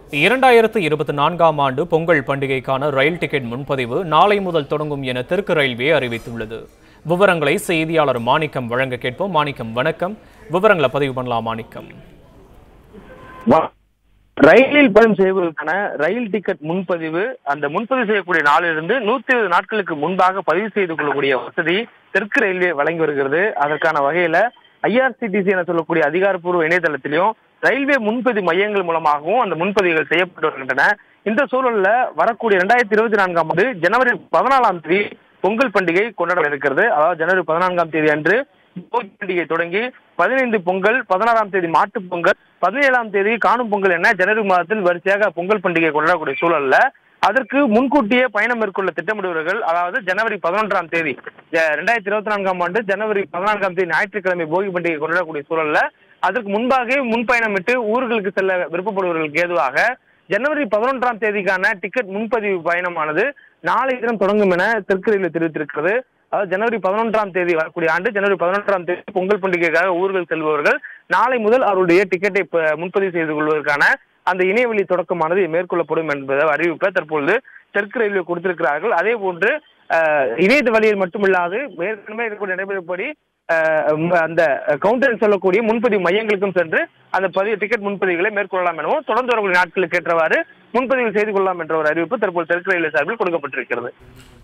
இரண்டாயிரத்து இருபத்தி நான்காம் ஆண்டு பொங்கல் பண்டிகைக்கான ரயில் டிக்கெட் முன்பதிவு நாளை முதல் தொடங்கும் என தெற்கு ரயில்வே அறிவித்துள்ளது விவரங்களை செய்தியாளர் மாணிக்கம் வழங்க கேட்போம் மாணிக்கம் வணக்கம் விவரங்களை பதிவு பண்ணலாம் மாணிக்கம் வ- ரயிலில் பயணம் செய்வதற்கான ரயில் டிக்கெட் முன்பதிவு அந்த முன்பதிவு செய்யக்கூடிய நாளிலிருந்து நூத்தி இருபது நாட்களுக்கு முன்பாக பதிவு செய்து கொள்ளக்கூடிய வசதி தெற்கு ரயில்வே வழங்கி வருகிறது அதற்கான வகையில ஐஆர்சிடிசி என சொல்லக்கூடிய அதிகாரப்பூர்வ இணையதளத்திலையும் ரயில்வே முன்பதிவு மையங்கள் மூலமாகவும் அந்த முன்பதிவுகள் செய்யப்பட்டு வருகின்றன இந்த சூழல்ல வரக்கூடிய இரண்டாயிரத்தி இருபத்தி நான்காம் ஆண்டு ஜனவரி பதினாலாம் தேதி பொங்கல் பண்டிகை கொண்டாட இருக்கிறது அதாவது ஜனவரி பதினான்காம் தேதி அன்று போகி பண்டிகை தொடங்கி பதினைந்து பொங்கல் பதினாறாம் தேதி மாட்டுப் பொங்கல் பதினேழாம் தேதி காணும் பொங்கல் என ஜனவரி மாதத்தில் வரிசையாக பொங்கல் பண்டிகை கொண்டாடக்கூடிய சூழல்ல அதற்கு முன்கூட்டியே பயணம் மேற்கொள்ள திட்டமிடுவர்கள் அதாவது ஜனவரி பதினொன்றாம் தேதி ரெண்டாயிரத்தி இருபத்தி நான்காம் ஆண்டு ஜனவரி பதினான்காம் தேதி ஞாயிற்றுக்கிழமை போகி பண்டிகை கொண்டாடக்கூடிய சூழல்ல அதற்கு முன்பாகவே முன்பயணமிட்டு ஊர்களுக்கு செல்ல விருப்பப்படுபவர்களுக்கு ஏதுவாக ஜனவரி பதினொன்றாம் தேதிக்கான டிக்கெட் முன்பதிவு பயணமானது நாளை தினம் தொடங்கும் என தெற்கு ரயில்வே தெரிவித்திருக்கிறது அதாவது ஜனவரி பதினொன்றாம் தேதி வரக்கூடிய ஆண்டு ஜனவரி பதினொன்றாம் தேதி பொங்கல் பண்டிகைக்காக ஊர்கள் செல்பவர்கள் நாளை முதல் அவருடைய டிக்கெட்டை ப- முன்பதிவு செய்து கொள்வதற்கான அந்த இணையவழி தொடக்கமானது மேற்கொள்ளப்படும் என்பதை அறிவிப்பை தற்பொழுது தெற்கு ரயில்வே கொடுத்திருக்கிறார்கள் அதே போன்று அஹ், இணையத வழியில் மட்டுமில்லாது ஏற்கனவே இருக்கக்கூடிய நடைமுறைப்படி அஹ், ம், அந்த கவுண்டரில் சொல்லக்கூடிய முன்பதிவு மையங்களுக்கும் சென்று அந்த பதிவு டிக்கெட் முன்பதிவுகளை மேற்கொள்ளலாம் எனவும் தொடர்ந்து வரக்கூடிய நாட்களுக்கு ஏற்றவாறு முன்பதிவு செய்து கொள்ளலாம் என்ற ஒரு அறிவிப்பு தற்போது தெற்கு ரயில்வே சார்பில் கொடுக்கப்பட்டிருக்கிறது